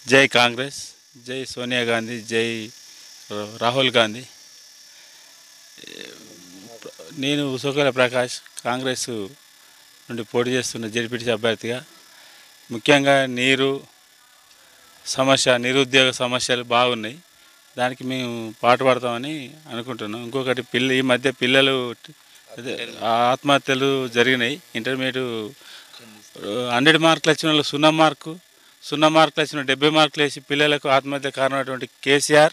జై కాంగ్రెస్ జై సోనియా గాంధీ జై రాహుల్ గాంధీ నేను ఉసోకల ప్రకాష్ కాంగ్రెస్ నుండి పోటీ చేస్తున్న జడ్పీటీసీ అభ్యర్థిగా ముఖ్యంగా నీరు సమస్య నిరుద్యోగ సమస్యలు బాగున్నాయి దానికి మేము పాటుపడతామని అనుకుంటున్నాం ఇంకొకటి పిల్ల ఈ మధ్య పిల్లలు అదే ఆత్మహత్యలు జరిగినాయి ఇంటర్మీడియట్ హండ్రెడ్ మార్కులు వచ్చిన వాళ్ళు సున్నా మార్కు సున్నా మార్కులు వచ్చిన డెబ్బై మార్కులు వేసి పిల్లలకు ఆత్మహత్య కారణమైనటువంటి కేసీఆర్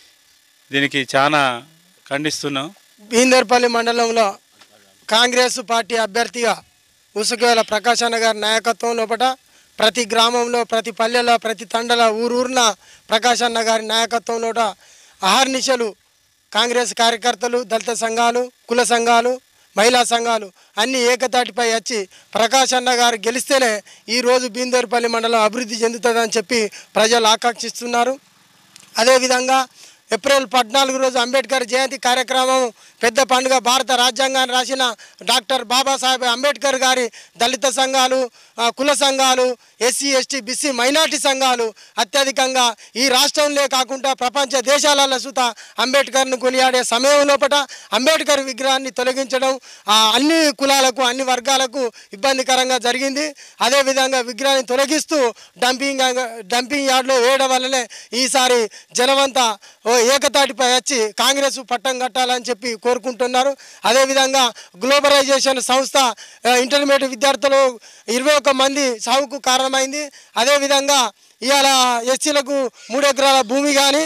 దీనికి చాలా ఖండిస్తున్నాం బీందర్పల్లి మండలంలో కాంగ్రెస్ పార్టీ అభ్యర్థిగా ఉసుకేల ప్రకాశ్ అన్న గారి నాయకత్వం లోపల ప్రతి గ్రామంలో ప్రతి పల్లెలో ప్రతి తండల ఊరూరున ప్రకాశ్ అన్న గారి నాయకత్వంలో అహర్నిశలు కాంగ్రెస్ కార్యకర్తలు దళిత సంఘాలు కుల సంఘాలు మహిళా సంఘాలు అన్ని ఏకతాటిపై వచ్చి ప్రకాష్ అన్న గారు గెలిస్తేనే ఈరోజు బీందర్పల్లి మండలం అభివృద్ధి చెందుతుందని చెప్పి ప్రజలు ఆకాంక్షిస్తున్నారు అదేవిధంగా ఏప్రిల్ పద్నాలుగు రోజు అంబేద్కర్ జయంతి కార్యక్రమం పెద్ద పండుగ భారత రాజ్యాంగాన్ని రాసిన డాక్టర్ బాబాసాహెబ్ అంబేద్కర్ గారి దళిత సంఘాలు ఆ, కుల సంఘాలు ఎస్సీ ఎస్టీ బీసీ మైనార్టీ సంఘాలు అత్యధికంగా ఈ రాష్ట్రంలో కాకుండా ప్రపంచ దేశాలలో సుత అంబేద్కర్ను కొనియాడే సమయం లోపల అంబేద్కర్ విగ్రహాన్ని తొలగించడం ఆ, అన్ని కులాలకు అన్ని వర్గాలకు ఇబ్బందికరంగా జరిగింది అదేవిధంగా విగ్రహాన్ని తొలగిస్తూ డంపింగ్ డంపింగ్ యార్డ్లో వేయడం వల్లనే ఈసారి జనమంతా ఓ ఏకతాటిపై వచ్చి కాంగ్రెస్ పట్టం కట్టాలని చెప్పి కోరుకుంటున్నారు అదేవిధంగా గ్లోబలైజేషన్ సంస్థ ఆ, ఇంటర్మీడియట్ విద్యార్థులు ఇరవై ఒక్క మంది సావుకు కారణమైంది అదేవిధంగా ఇవాళ ఎస్సీలకు మూడు ఎకరాల భూమి కానీ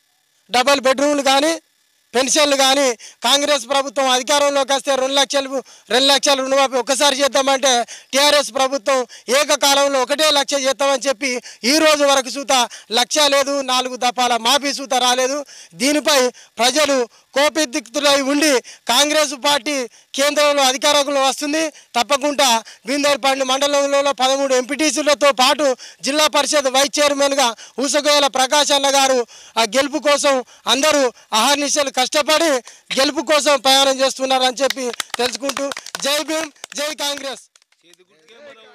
డబల్ బెడ్రూమ్లు కానీ పెన్షన్లు కానీ కాంగ్రెస్ ప్రభుత్వం అధికారంలోకి వస్తే రెండు లక్షలు రెండు లక్షల రుణమాఫీ ఒకసారి చేద్దామంటే టీఆర్ఎస్ ప్రభుత్వం ఏకకాలంలో ఒకటే లక్ష చేద్దామని చెప్పి ఈ రోజు వరకు సూత లక్ష లేదు నాలుగు దఫాల మాఫీ సూత రాలేదు దీనిపై ప్రజలు కోపిదిక్తులై ఉండి కాంగ్రెస్ పార్టీ కేంద్రంలో అధికారంలో వస్తుంది తప్పకుండా బీందర్పల్లి మండలంలో పదమూడు ఎంపీటీసీలతో పాటు జిల్లా పరిషత్ వైస్ చైర్మన్గా ఊసగోయల ప్రకాష్ అన్న గారు ఆ గెలుపు కోసం అందరూ అహర్నిశలు కష్టపడి గెలుపు కోసం ప్రయాణం చేస్తున్నారని చెప్పి తెలుసుకుంటూ జై భీమ్ జై కాంగ్రెస్